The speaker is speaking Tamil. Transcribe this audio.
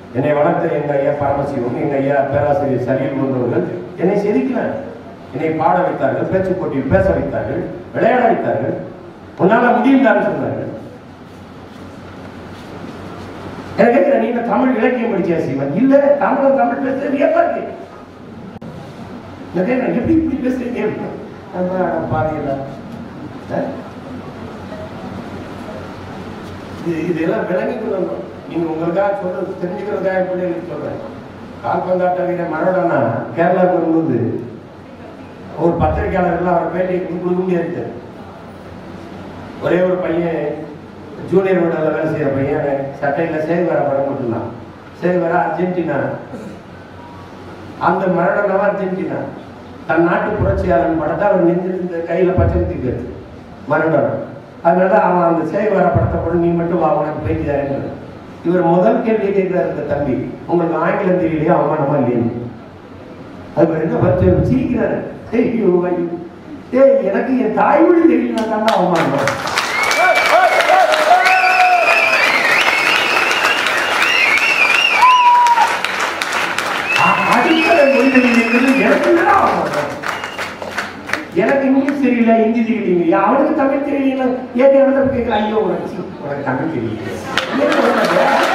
என்னை வளர்த்த எங்க ஐயா பரமசிவம் எங்க ஐயா பேராசிரியர் சரியல் போன்றவர்கள் என்னை செதுக்கினார் என்னை பாட வைத்தார்கள் பேச்சு போட்டியில் பேச வைத்தார்கள் விளையாட வைத்தார்கள் உன்னால முடியும் சொன்னார்கள் எனக்கு கேட்கிறேன் நீங்க தமிழ் இலக்கியம் படிச்சியா சீவன் இல்ல தமிழ் தமிழ் பேசுறது வியப்பா இருக்கு நான் கேட்கிறேன் எப்படி இப்படி பேசுறீங்க பாருங்களா இது இதெல்லாம் விளங்கி கொள்ளணும் நீங்க உங்களுக்காக சொல்றது தெரிஞ்சுக்கிறதுக்காக பிள்ளைங்களுக்கு சொல்றேன் கால்பந்தாட்ட வீரர் மரோடனா கேரளாவுக்கு வரும்போது ஒரு பத்திரிகையாளர்கள் அவர் பேட்டியை கொடுக்க முடியாது ஒரே ஒரு பையன் ஜூனியர் விடல வேலை செய்யற பையன் சட்டையில் சேகுவரா படம் போட்டுருந்தான் சேகுவரா அர்ஜென்டினா அந்த மரணம் அர்ஜென்டினா தன் நாட்டு புரட்சியாளன் படத்தை அவர் நெஞ்சிருந்த கையில பச்சை குத்திக்கு மரணம் அதனால அவன் அந்த சேகுவரா படத்தை போட்டு நீ மட்டும் வா உனக்கு பேச்சு தரேன் இவர் முதல் கேள்வி கேட்கிறார் இந்த தம்பி உங்களுக்கு ஆங்கிலம் தெரியலையா அவமானமா இல்லையா அது என்ன பச்சை சிரிக்கிறாரு ஐயோ ஐயோ ஏய் எனக்கு என் தாய்மொழி தெரியலனா தான் அவமானம் அடிப்படை மொழி தெரியலைங்கிறது எனக்கு என்னடா அவமானம்? எனக்கு இங்கிலீஷ் தெரியல ஹிந்தி தெரியலீங்க அவனுக்கு தமிழ் தெரியல ஏன் இடத்துல கேட்கல ஐயோ உனக்கு சீ, உனக்கு தமிழ் தெரியல ஏன் உனக்கு?